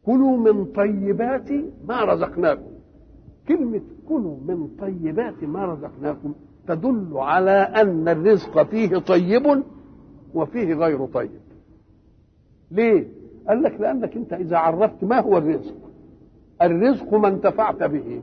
كلوا من طيبات ما رزقناكم كلمة كلوا من طيبات ما رزقناكم تدل على أن الرزق فيه طيب وفيه غير طيب ليه؟ قال لك لأنك أنت إذا عرفت ما هو الرزق الرزق ما انتفعت به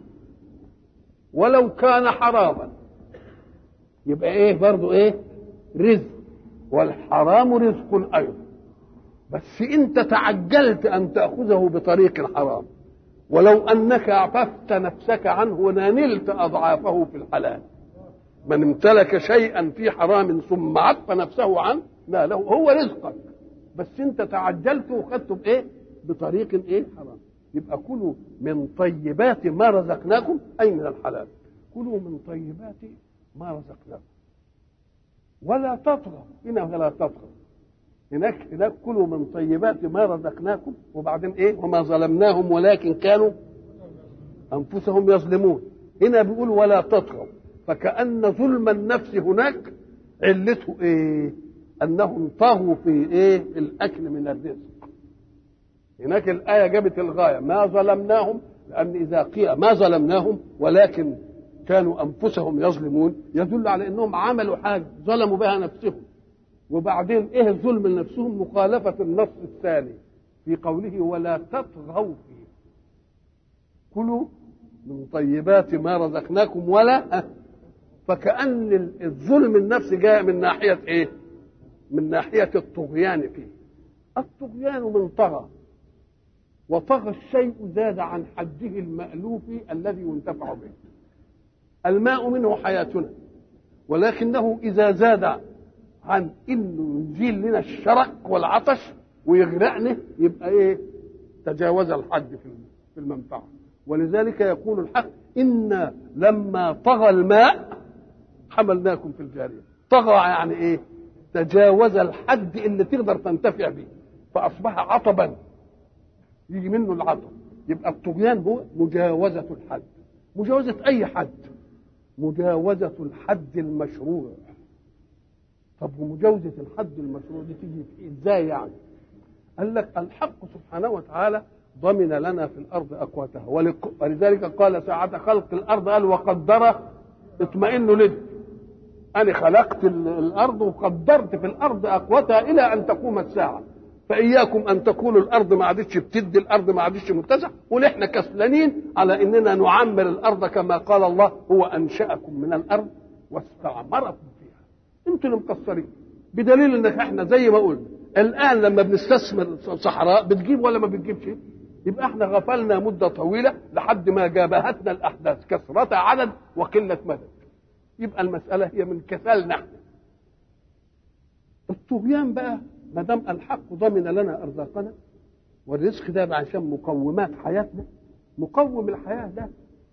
ولو كان حراما يبقى ايه برضو ايه رزق والحرام رزق ايضا بس انت تعجلت ان تاخذه بطريق حرام ولو انك عففت نفسك عنه ونالت اضعافه في الحلال من امتلك شيئا في حرام ثم عف نفسه عنه لا له هو رزقك بس انت تعجلت وخدته بايه بطريق ايه حرام يبقى كلوا من طيبات ما رزقناكم اي من الحلال كلوا من طيبات ما رزقناكم ولا تطغوا هنا ولا تطغوا هناك هناك كلوا من طيبات ما رزقناكم وبعدين ايه وما ظلمناهم ولكن كانوا انفسهم يظلمون هنا بيقول ولا تطغوا فكأن ظلم النفس هناك علته ايه انهم طغوا في ايه الاكل من الرزق هناك الآية جابت الغاية ما ظلمناهم لأن إذا قيل ما ظلمناهم ولكن كانوا أنفسهم يظلمون يدل على أنهم عملوا حاجة ظلموا بها نفسهم وبعدين إيه الظلم لنفسهم مخالفة النص الثاني في قوله ولا تطغوا فيه كلوا من طيبات ما رزقناكم ولا فكأن الظلم النفسي جاء من ناحية إيه؟ من ناحية الطغيان فيه الطغيان من طغى وطغى الشيء زاد عن حده المألوف الذي ينتفع به الماء منه حياتنا ولكنه إذا زاد عن إنه يزيل لنا الشرق والعطش ويغرقنا يبقى إيه تجاوز الحد في المنفعة ولذلك يقول الحق إنا لما طغى الماء حملناكم في الجارية طغى يعني إيه تجاوز الحد اللي تقدر تنتفع به فأصبح عطبا يجي منه العطب يبقى الطغيان هو مجاوزة الحد مجاوزة أي حد مجاوزة الحد المشروع طب ومجاوزة الحد المشروع دي تيجي ازاي يعني؟ قال لك الحق سبحانه وتعالى ضمن لنا في الأرض أقواتها ولذلك قال ساعة خلق الأرض قال وقدر اطمئن لد أنا خلقت الأرض وقدرت في الأرض أقواتها إلى أن تقوم الساعة فإياكم أن تقولوا الأرض ما عادتش بتدي الأرض ما عادتش متسع ونحن كسلانين على إننا نعمر الأرض كما قال الله هو أنشأكم من الأرض واستعمركم فيها أنتم اللي مقصرين بدليل إن إحنا زي ما قلنا الآن لما بنستثمر صحراء بتجيب ولا ما بتجيبش يبقى احنا غفلنا مدة طويلة لحد ما جابهتنا الأحداث كثرة عدد وقلة مدد يبقى المسألة هي من كسلنا احنا الطغيان بقى ما دام الحق ضمن لنا ارزاقنا والرزق ده عشان مقومات حياتنا مقوم الحياه ده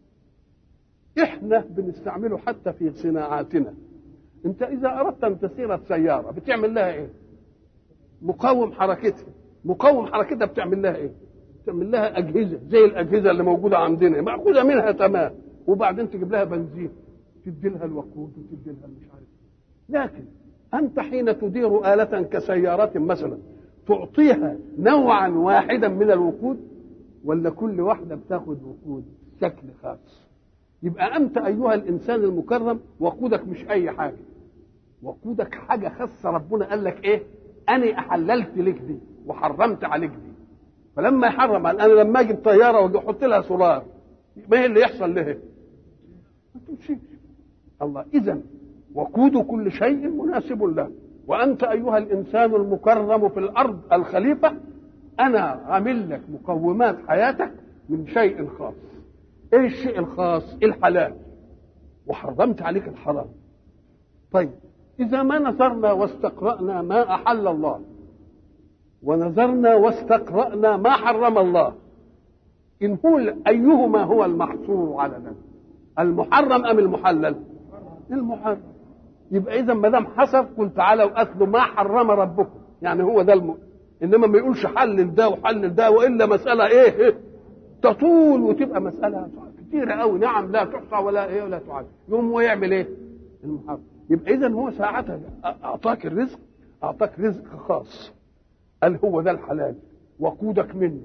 احنا بنستعمله حتى في صناعاتنا انت اذا اردت ان تسير سياره بتعمل لها ايه مقوم حركتها مقوم حركتها بتعمل لها ايه بتعمل لها اجهزه زي الاجهزه اللي موجوده عندنا ماخوذه منها تمام وبعدين تجيب لها بنزين تدي لها الوقود وتدي لها مش عارف لكن أنت حين تدير آلة كسيارة مثلا تعطيها نوعا واحدا من الوقود ولا كل واحدة بتاخد وقود شكل خاص يبقى أنت أيها الإنسان المكرم وقودك مش أي حاجة وقودك حاجة خاصة ربنا قال لك إيه أنا أحللت لك دي وحرمت عليك دي فلما يحرم أنا لما أجيب طيارة وأجي أحط لها سولار ما هي اللي يحصل لها؟ ما تمشيش الله إذا وقود كل شيء مناسب له وانت ايها الانسان المكرم في الارض الخليفه انا عامل لك مقومات حياتك من شيء خاص ايه الشيء الخاص الحلال وحرمت عليك الحرام طيب اذا ما نظرنا واستقرانا ما احل الله ونظرنا واستقرانا ما حرم الله ان هو ايهما هو المحصور على ذلك المحرم ام المحلل المحرم يبقى اذا ما دام حصل قل تعالوا واتلوا ما حرم ربكم يعني هو ده الم... انما ما يقولش حلل ده وحلل ده والا مساله ايه تطول وتبقى مساله كتيره قوي نعم لا تحصى ولا ايه ولا تعد يوم هو يعمل ايه المحرم يبقى اذا هو ساعتها اعطاك الرزق اعطاك رزق خاص قال هو ده الحلال وقودك منه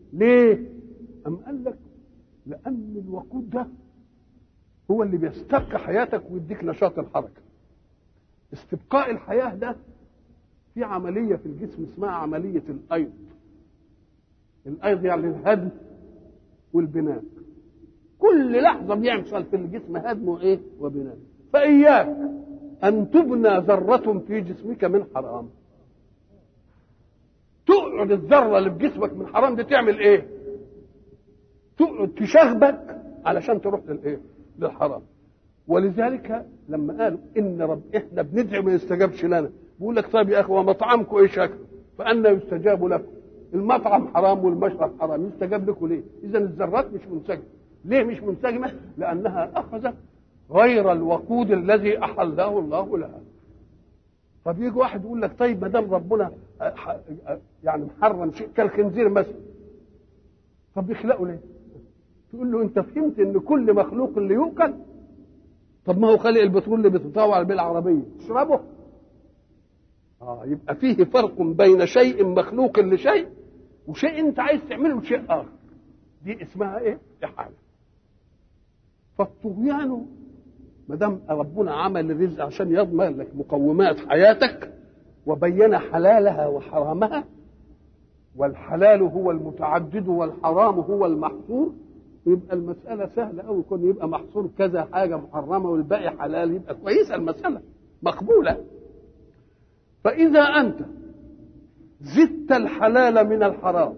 ليه أم قال لك لأن الوقود ده هو اللي بيستبقى حياتك ويديك نشاط الحركة استبقاء الحياة ده في عملية في الجسم اسمها عملية الأيض الأيض يعني الهدم والبناء كل لحظة بيحصل في الجسم هدم وإيه وبناء فإياك أن تبنى ذرة في جسمك من حرام تقعد الذرة اللي في جسمك من حرام دي تعمل إيه تقعد تشغبك علشان تروح للإيه للحرام ولذلك لما قالوا ان رب احنا بندعي ما يستجابش لنا بيقول لك طيب يا اخي ومطعمكم ايه شكله فانا يستجاب لكم المطعم حرام والمشرب حرام يستجاب لكم ليه اذا الذرات مش منسجمه ليه مش منسجمه لانها اخذت غير الوقود الذي احله الله لها طب يجي واحد يقول لك طيب ما دام ربنا يعني محرم شيء كالخنزير مثلا طب يخلقوا ليه تقول له انت فهمت ان كل مخلوق اللي يؤكل طب ما هو خلق البترول اللي بتطاوع بالعربيه تشربه اه يبقى فيه فرق بين شيء مخلوق لشيء وشيء انت عايز تعمله لشيء اخر دي اسمها ايه احاله فالطغيان ما دام ربنا عمل الرزق عشان يضمن لك مقومات حياتك وبين حلالها وحرامها والحلال هو المتعدد والحرام هو المحصور يبقى المسألة سهلة أوي يكون يبقى محصور كذا حاجة محرمة والباقي حلال يبقى كويسة المسألة مقبولة فإذا أنت زدت الحلال من الحرام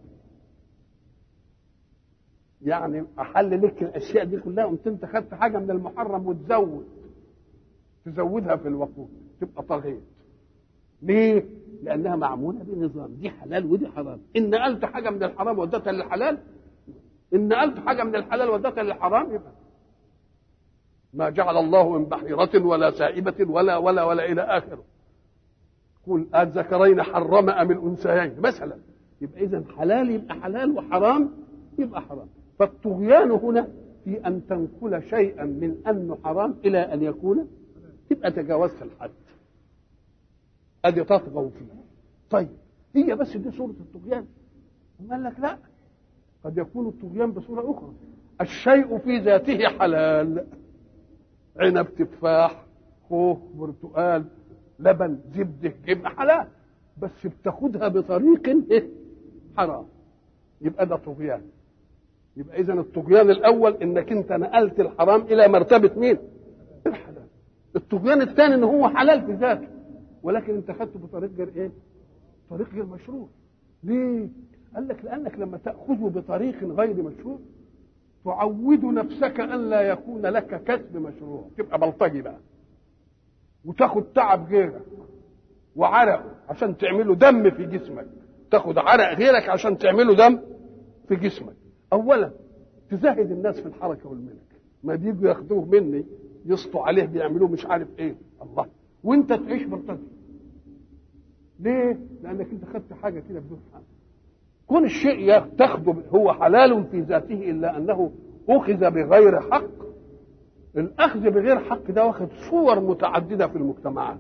يعني أحل لك الأشياء دي كلها قمت أنت خدت حاجة من المحرم وتزود تزودها في الوقود تبقى طغيت ليه؟ لأنها معمولة بنظام دي حلال ودي حرام إن نقلت حاجة من الحرام وديتها للحلال ان نقلت حاجه من الحلال وديتها للحرام يبقى ما جعل الله من بحيرة ولا سائبة ولا ولا ولا إلى آخره قل الذكرين حرم أم الأنثيين مثلا يبقى إذا حلال يبقى حلال وحرام يبقى حرام فالطغيان هنا في أن تنقل شيئا من أنه حرام إلى أن يكون تبقى تجاوزت الحد أدي تطغوا فيه طيب هي بس دي صورة الطغيان قال لك لا قد يكون الطغيان بصورة أخرى الشيء في ذاته حلال عنب تفاح خوخ برتقال لبن زبدة جبنة حلال بس بتاخدها بطريق إيه؟ حرام يبقى ده طغيان يبقى إذا الطغيان الأول إنك أنت نقلت الحرام إلى مرتبة مين؟ الحلال الطغيان الثاني إن هو حلال في ذاته ولكن أنت خدته بطريق غير إيه؟ طريق غير مشروع ليه؟ قال لك لانك لما تاخذه بطريق غير مشروع تعود نفسك ان لا يكون لك كسب مشروع تبقى بلطجي بقى وتاخد تعب غيرك وعرق عشان تعمله دم في جسمك تاخد عرق غيرك عشان تعمله دم في جسمك اولا تزهد الناس في الحركه والملك ما بيجوا ياخدوه مني يسطوا عليه بيعملوه مش عارف ايه الله وانت تعيش بلطجي ليه؟ لانك انت خدت حاجه كده بدون حق كون الشيء تاخده هو حلال في ذاته الا انه اخذ بغير حق الاخذ بغير حق ده واخد صور متعدده في المجتمعات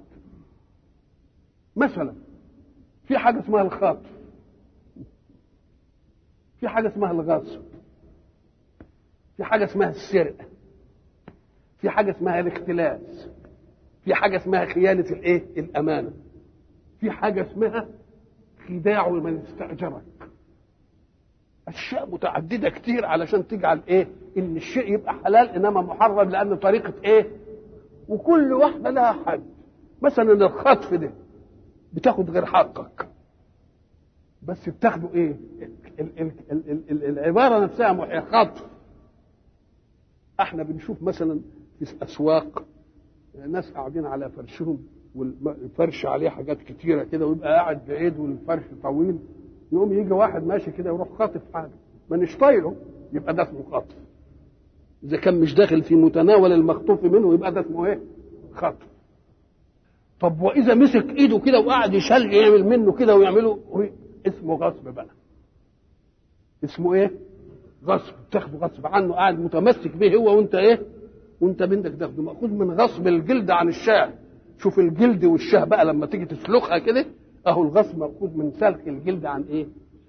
مثلا في حاجه اسمها الخطف في حاجه اسمها الغصب في حاجه اسمها السرقه في حاجه اسمها الاختلاس في حاجه اسمها خيانه الايه الامانه في حاجه اسمها خداع من استاجرك اشياء متعدده كتير علشان تجعل ايه ان الشيء يبقى حلال انما محرم لان طريقه ايه وكل واحده لها حد مثلا الخطف ده بتاخد غير حقك بس بتاخده ايه ال ال ال ال ال العباره نفسها خطف احنا بنشوف مثلا في الاسواق ناس قاعدين على فرشهم والفرش عليه حاجات كتيره كده ويبقى قاعد بعيد والفرش طويل يقوم يجي واحد ماشي كده يروح خاطف حاجه مانيش طايله يبقى ده اسمه خطف اذا كان مش داخل في متناول المخطوف منه يبقى ده اسمه ايه خطف طب واذا مسك ايده كده وقعد يشل يعمل منه كده ويعمله اسمه غصب بقى اسمه ايه غصب تاخده غصب عنه قاعد متمسك به هو وانت ايه وانت بنتك تاخده ماخوذ من غصب الجلد عن الشاه شوف الجلد والشاه بقى لما تيجي تسلخها كده اهو الغصب ماخوذ من سلخ الجلد عن ايه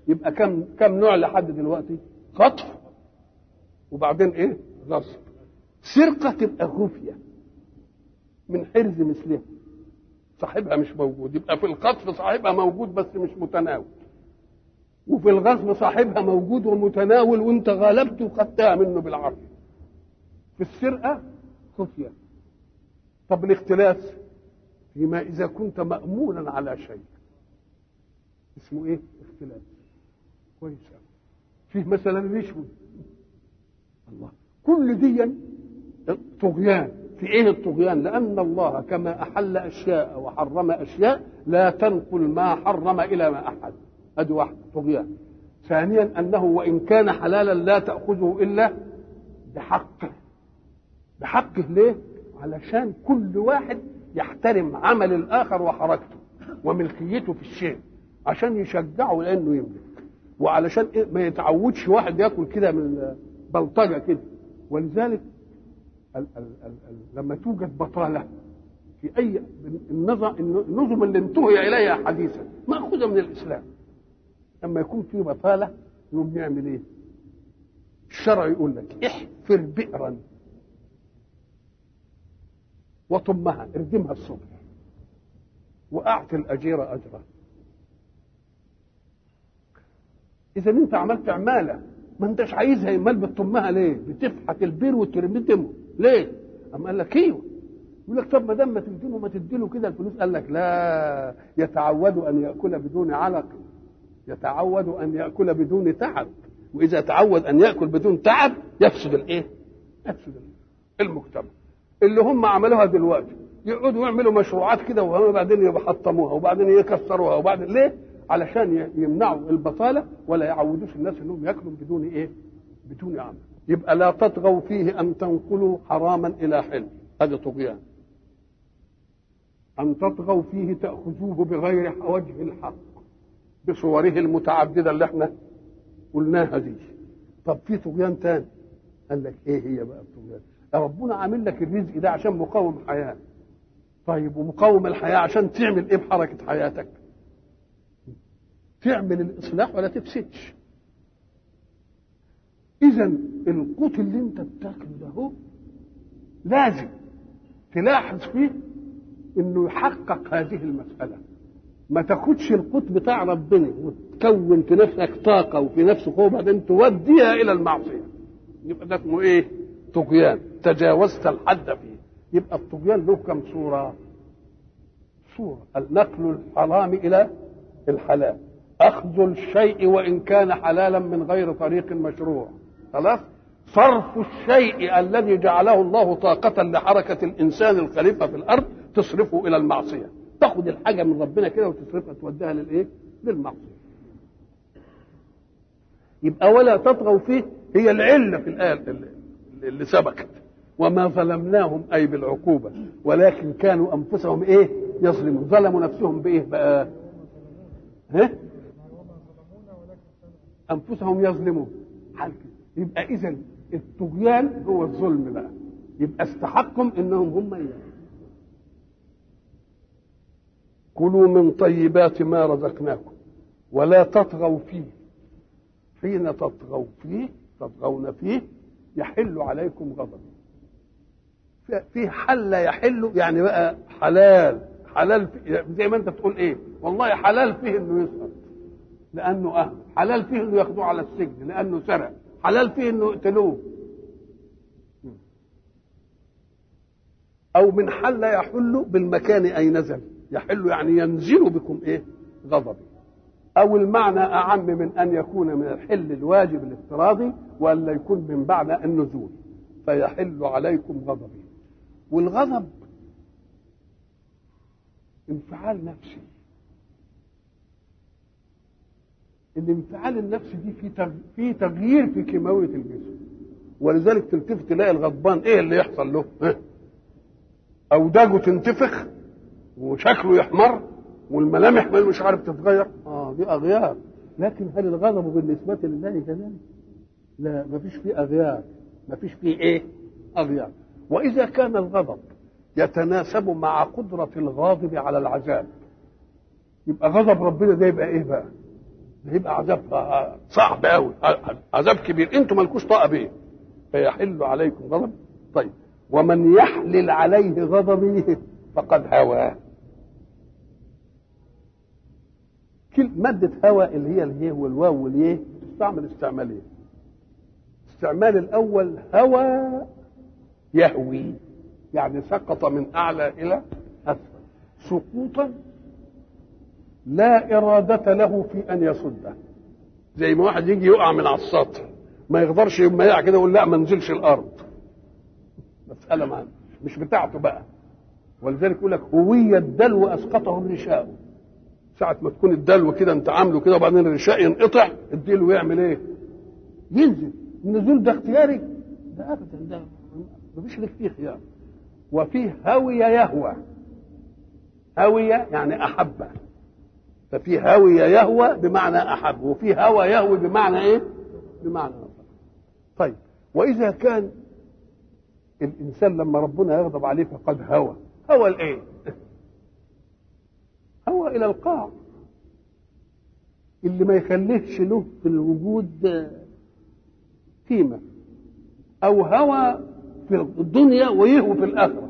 يبقى كم كم نوع لحد دلوقتي خطف وبعدين ايه غصب سرقه تبقى خفيه من حرز مثلها صاحبها مش موجود يبقى في الخطف صاحبها موجود بس مش متناول وفي الغصب صاحبها موجود ومتناول وانت غالبته وخدتها منه بالعافيه في السرقه خفيه طب الاختلاس فيما اذا كنت مامونا على شيء اسمه ايه اختلاس كويس فيه مثلا رشوه الله كل دي طغيان في ايه الطغيان لان الله كما احل اشياء وحرم اشياء لا تنقل ما حرم الى ما احل ادي واحده طغيان ثانيا انه وان كان حلالا لا تاخذه الا بحقه بحقه ليه علشان كل واحد يحترم عمل الاخر وحركته وملكيته في الشيء عشان يشجعه لانه يملك وعلشان إيه ما يتعودش واحد ياكل كده من بلطجه كده ولذلك ال ال ال ال لما توجد بطاله في اي النظم النظم اللي انتهي اليها حديثا ماخوذه من الاسلام لما يكون في بطاله نقوم نعمل ايه؟ الشرع يقول لك احفر بئرا وطمها اردمها الصبح واعطي الاجير اجره اذا انت عملت عماله ما انتش عايزها يمال بتطمها ليه؟ بتفحت البير وترميه ليه؟ اما قال لك ايوه يقول لك طب ما دام ما تديله ما تديله كده الفلوس قال لك لا يتعود ان ياكل بدون علق يتعود ان ياكل بدون تعب واذا تعود ان ياكل بدون تعب يفسد الايه؟ يفسد المجتمع اللي هم عملوها دلوقتي يقعدوا يعملوا مشروعات كده وبعدين يحطموها وبعدين يكسروها وبعدين ليه؟ علشان يمنعوا البطاله ولا يعودوش الناس انهم ياكلوا بدون ايه؟ بدون عمل. يبقى لا تطغوا فيه ان تنقلوا حراما الى حل، هذا طغيان. ان تطغوا فيه تاخذوه بغير وجه الحق بصوره المتعدده اللي احنا قلناها دي. طب في طغيان تاني. قال لك ايه هي بقى الطغيان؟ ربنا عامل لك الرزق ده عشان مقاوم حياه. طيب ومقاوم الحياه عشان تعمل ايه بحركه حياتك؟ تعمل الاصلاح ولا تفسدش اذا القوت اللي انت بتاكله ده هو لازم تلاحظ فيه انه يحقق هذه المساله ما تاخدش القوت بتاع ربنا وتكون في نفسك طاقه وفي نفسك قوه بعدين توديها الى المعصيه يبقى ده اسمه ايه طغيان تجاوزت الحد فيه يبقى الطغيان له كم صوره صوره النقل الحرام الى الحلال أخذ الشيء وإن كان حلالا من غير طريق مشروع خلاص صرف الشيء الذي جعله الله طاقة لحركة الإنسان الخليفة في الأرض تصرفه إلى المعصية تاخد الحاجة من ربنا كده وتصرفها توديها للإيه؟ للمعصية يبقى ولا تطغوا فيه هي العلة في الآية اللي, اللي سبقت وما ظلمناهم أي بالعقوبة ولكن كانوا أنفسهم إيه؟ يظلمون ظلموا نفسهم بإيه بقى؟ ها؟ انفسهم يظلمون حال كده يبقى اذا الطغيان هو الظلم بقى يبقى استحقهم انهم هم يعني. كلوا من طيبات ما رزقناكم ولا تطغوا فيه حين تطغوا فيه تطغون فيه يحل عليكم غضبي في حل يحل يعني بقى حلال حلال زي ما انت تقول ايه والله حلال فيه انه يسقط لانه اهل حلال فيه انه ياخذوه على السجن لانه سرق حلال فيه انه يقتلوه او من حل يحل بالمكان اي نزل يحل يعني ينزل بكم ايه غضبي او المعنى اعم من ان يكون من الحل الواجب الافتراضي والا يكون من بعد النزول فيحل عليكم غضبي والغضب انفعال نفسي الانفعال النفسي دي في في تغيير في كيماويه الجسم ولذلك تلتفت تلاقي الغضبان ايه اللي يحصل له؟ اه؟ اوداجه تنتفخ وشكله يحمر والملامح مش عارف تتغير اه دي اغيار لكن هل الغضب بالنسبه لله كذلك؟ لا ما فيش فيه اغيار ما فيش فيه ايه؟ اغيار واذا كان الغضب يتناسب مع قدره الغاضب على العذاب يبقى غضب ربنا ده يبقى ايه بقى؟ ده يبقى عذاب صعب قوي عذاب كبير انتوا مالكوش طاقه بيه فيحل عليكم غضب طيب ومن يحلل عليه غضبي فقد هوى كل مادة هوى اللي هي الهي والواو واليه تستعمل استعمالين الاستعمال الأول هوى يهوي يعني سقط من أعلى إلى أسفل سقوطا لا إرادة له في أن يصده زي ما واحد يجي يقع من على السطح ما يقدرش يوم يقع كده يقول لا ما نزلش الأرض مسألة معنا مش بتاعته بقى ولذلك يقول لك هوية الدلو أسقطه الرشاء ساعة ما تكون الدلو كده انت عامله كده وبعدين الرشاء ينقطع الدلو يعمل ايه؟ ينزل النزول ده اختياري ده ابدا ده مفيش لك فيه خيار وفيه هوية يهوى هوية يعني أحب ففي هوية يهوى بمعنى أحب وفي هوى يهوي بمعنى إيه؟ بمعنى أحب. طيب وإذا كان الإنسان لما ربنا يغضب عليه فقد هوى هوى الإيه؟ هوى إلى القاع اللي ما يخليهش له في الوجود قيمة أو هوى في الدنيا ويهوى في الآخرة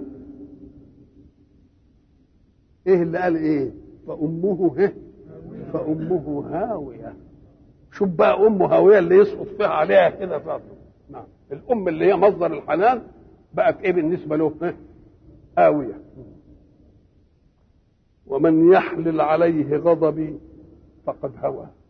إيه اللي قال إيه فأمه هه فأمه هاوية شوف بقى أمه هاوية اللي يسقط فيها عليها كده فاطمة نعم الأم اللي هي مصدر الحنان بقت إيه بالنسبة له هه هاوية ومن يحلل عليه غضبي فقد هوى